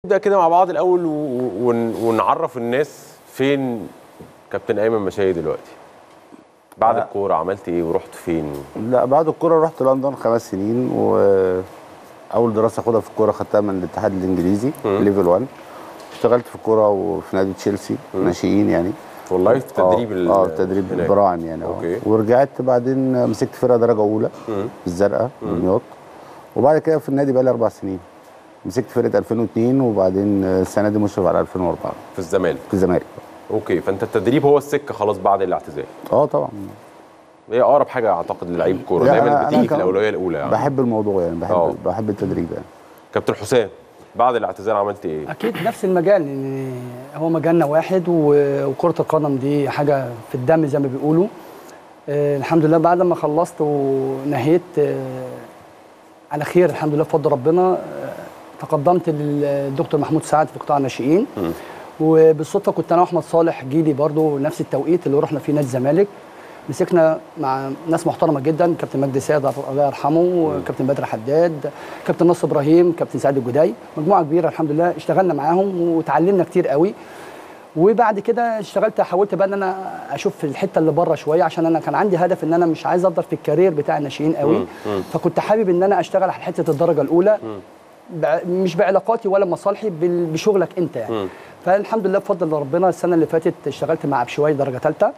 نبدا كده مع بعض الاول و- ون- ونعرف الناس فين كابتن ايمن مشاهي دلوقتي بعد آه. الكوره عملت ايه ورحت فين لا بعد الكوره رحت لندن خمس سنين واول دراسه اخدها في الكوره خدتها من الاتحاد الانجليزي ليفل 1 اشتغلت في الكوره وفي نادي تشيلسي ناشئين يعني والله في تدريب ال- اه تدريب هناك. البراعم يعني أوكي. اه ورجعت بعدين مسكت فرقه درجه اولى في الزرقاء دمياط وبعد كده في النادي بقى لي اربع سنين مسكت فرقه 2002 وبعدين السنه دي مشرف على 2004 في الزمالك في الزمالك اوكي فانت التدريب هو السكه خلاص بعد الاعتزال اه طبعا هي اقرب حاجه اعتقد للعيب الكوره لا، دايما أنا- أنا بتيجي في كمان الاولويه الاولى يعني بحب الموضوع يعني بحب آه. بحب التدريب يعني كابتن حسام بعد الاعتزال عملت ايه اكيد نفس المجال يعني هو مجالنا واحد و- وكره القدم دي حاجه في الدم زي ما بيقولوا آه الحمد لله بعد ما خلصت ونهيت آه على خير الحمد لله بفضل ربنا آه تقدمت للدكتور محمود سعد في قطاع الناشئين وبالصدفه كنت انا واحمد صالح جيلي برضو نفس التوقيت اللي رحنا فيه نادي الزمالك مسكنا مع ناس محترمه جدا كابتن مجدي سيد الله يرحمه كابتن بدر حداد كابتن نصر ابراهيم كابتن سعد الجداي مجموعه كبيره الحمد لله اشتغلنا معاهم وتعلمنا كتير قوي وبعد كده اشتغلت حاولت بقى ان انا اشوف في الحته اللي بره شويه عشان انا كان عندي هدف ان انا مش عايز افضل في الكارير بتاع الناشئين قوي فكنت حابب ان انا اشتغل على حته الدرجه الاولى بع- مش بعلاقاتي ولا مصالحي بال- بشغلك انت يعني فالحمد لله بفضل ربنا السنه اللي فاتت اشتغلت مع بشوي درجه ثالثه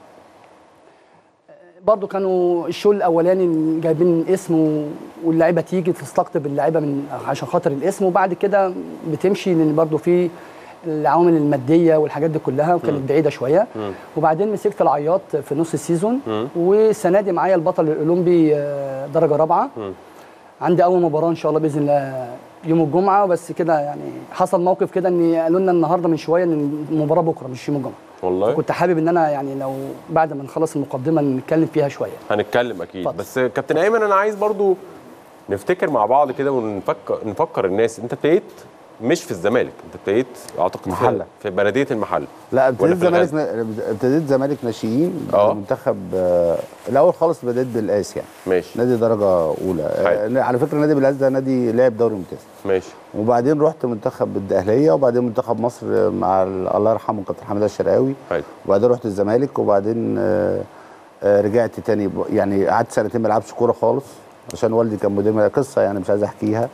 برضو كانوا الشغل الاولاني جايبين اسم و- واللعيبه تيجي تستقطب اللعيبه من عشان خاطر الاسم وبعد كده بتمشي لان برضو في العوامل الماديه والحاجات دي كلها وكانت بعيده شويه وبعدين مسكت العياط في نص السيزون والسنه دي معايا البطل الاولمبي آه، درجه رابعه عندي اول مباراه ان شاء الله باذن الله يوم الجمعه بس كده يعني حصل موقف كده ان قالوا لنا النهارده من شويه ان المباراه بكره مش يوم الجمعه والله كنت حابب ان انا يعني لو بعد ما نخلص المقدمه نتكلم فيها شويه هنتكلم اكيد اتفضل. بس كابتن ايمن انا عايز برضو نفتكر مع بعض كده ونفكر نفكر الناس انت ابتديت مش في الزمالك انت ابتديت اعتقد في- محلة. في بلديه المحل لا ولا ابتديت في الغزل؟ زمالك ابتديت زمالك ناشئين آه. منتخب آه، الاول خالص بدأت بالقاس يعني ماشي نادي درجه اولى حلو. آه، على فكره نادي بالقاس ده نادي لعب دوري ممتاز ماشي وبعدين رحت منتخب الدقهليه وبعدين منتخب مصر مع ال- الله يرحمه كابتن حماده الشرقاوي حلو وبعدين رحت الزمالك وبعدين آه، آه، رجعت تاني ب- يعني قعدت سنتين ما العبش كوره خالص عشان والدي كان مدير قصه يعني مش عايز احكيها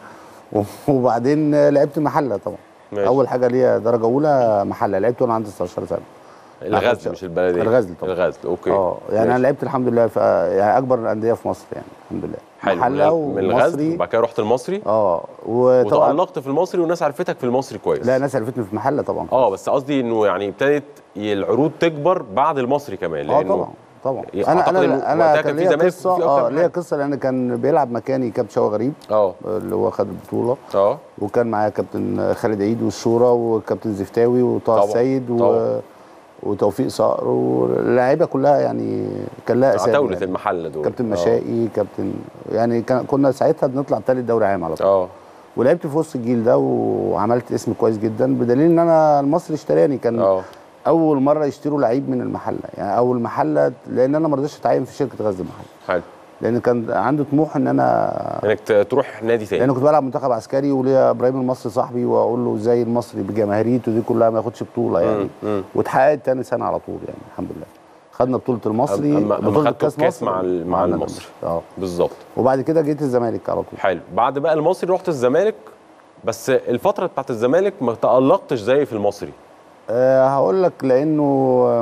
وبعدين آه، لعبت محله طبعا ماشي. اول حاجه ليا درجه اولى محله لعبت وانا عندي 16 سنه الغزل مش البلديه الغزل طبعا. الغزل اوكي اه يعني انا ماشي. لعبت الحمد لله في يعني اكبر الانديه في مصر يعني الحمد لله حلو محله من- من الغزل ومصري وبعد كده رحت المصري اه وطبعا وتألقت في المصري والناس عرفتك في المصري كويس لا ناس عرفتني في محله طبعا اه بس قصدي انه يعني ابتدت العروض تكبر بعد المصري كمان اه لانه طبعا طبعا أعتقد انا إنه انا انا وقتها كان كان في ليا زمالك قصه وفي أكتر اه من ليا حاجة. قصه لان كان بيلعب مكاني كابتن شوقي غريب اه اللي هو خد البطوله اه وكان معايا كابتن خالد عيد والشورى وكابتن زفتاوي وطه طبعا، السيد و... طبعا. وتوفيق صقر واللعيبه كلها يعني كان لها اسامي عتاوله يعني. المحل دول كابتن آه. مشائي كابتن يعني كان كنا ساعتها بنطلع تالت دوري عام على طول اه ولعبت في وسط الجيل ده وعملت اسم كويس جدا بدليل ان انا المصري اشتراني كان اه اول مره يشتروا لعيب من المحله يعني اول محله لان انا ما رضيتش اتعين في شركه غزل المحله حلو لان كان عندي طموح ان انا انك ت- تروح نادي تاني لان كنت بلعب منتخب عسكري وليا ابراهيم المصري صاحبي واقول له ازاي المصري بجماهيريته دي كلها ما ياخدش بطوله يعني مم. واتحققت تاني سنه على طول يعني الحمد لله خدنا بطوله المصري أما- أما بطوله خدتوا كاس الكاس مصر مع ال- مع النادي المصري. اه بالظبط وبعد كده جيت الزمالك على طول حلو بعد بقى المصري رحت الزمالك بس الفتره بتاعت الزمالك ما تألقتش زي في المصري أه هقول لك لانه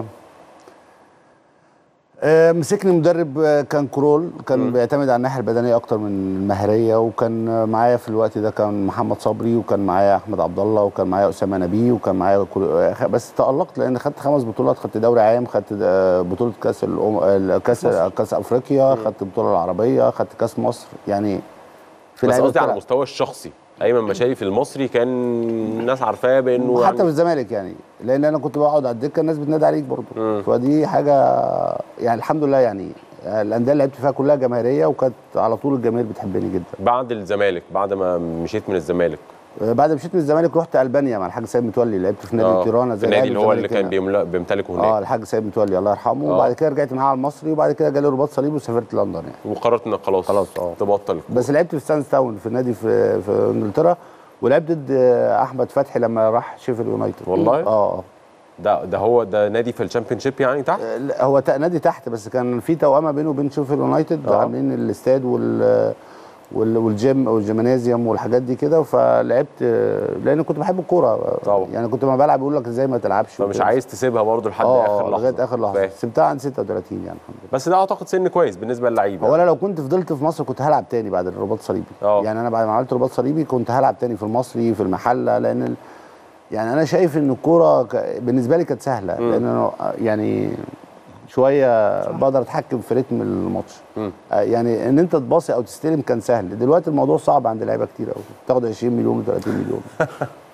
أه مسكني مدرب آه، كان كرول كان بيعتمد على الناحيه البدنيه اكتر من المهريه وكان آه، معايا في الوقت ده كان محمد صبري وكان معايا احمد عبد الله وكان معايا اسامه نبيه وكان معايا كل- آه، خ- بس تالقت لان خدت خمس بطولات خدت دوري عام خدت آه، بطوله كاس الأم... آه، كاس كاس افريقيا خدت البطوله العربيه خدت كاس مصر يعني في بس لعيبة قصدي على بتلعب. المستوى الشخصي ايمن مشاري في المصري كان الناس عارفاه بانه وحتى في يعني الزمالك يعني لان انا كنت بقعد على الدكه الناس بتنادي عليك برضه مم. فدي حاجه يعني الحمد لله يعني الانديه اللي لعبت فيها كلها جماهيريه وكانت على طول الجماهير بتحبني جدا بعد الزمالك بعد ما مشيت من الزمالك بعد ما مشيت من الزمالك رحت البانيا مع الحاج سيد متولي لعبت في نادي آه، تيرانا في زي النادي الأهلي اللي هو اللي والزمالك كان هنا. بيملا- بيمتلكه اه هناك الحاج سيد متولي الله يرحمه آه. وبعد كده رجعت معاه على المصري وبعد كده جالي رباط صليب وسافرت لندن يعني وقررت انك خلاص خلاص، آه. تبطل بس لعبت في ستانز تاون في نادي في في انجلترا ولعبت ضد آه، احمد فتحي لما راح شيفيلد يونايتد والله؟ اه ده ده هو ده نادي في الشامبيون شيب يعني تحت آه لا، هو تا- نادي تحت بس كان في توأمه بينه وبين شيفيلد يونايتد آه. عاملين الاستاد وال وال- والجيم او الجيمنازيوم والحاجات دي كده فلعبت آه، لان كنت بحب الكوره طبعا. يعني كنت ما بلعب يقول لك ازاي ما تلعبش فمش وكده. عايز تسيبها برضه لحد اه اخر لحظه لغايه اخر لحظه فاهم. سبتها عن 36 يعني الحمد لله بس ده اعتقد سن كويس بالنسبه للعيبه هو انا لو كنت فضلت في مصر كنت هلعب تاني بعد الرباط الصليبي اه. يعني انا بعد ما عملت رباط صليبي كنت هلعب تاني في المصري في المحله لان ال... يعني انا شايف ان الكوره ك... بالنسبه لي كانت سهله لان أنا يعني شويه بقدر اتحكم في رتم الماتش مم. آه، يعني ان انت تباصي او تستلم كان سهل دلوقتي الموضوع صعب عند لعيبه كتير قوي تاخد 20 مليون و30 مليون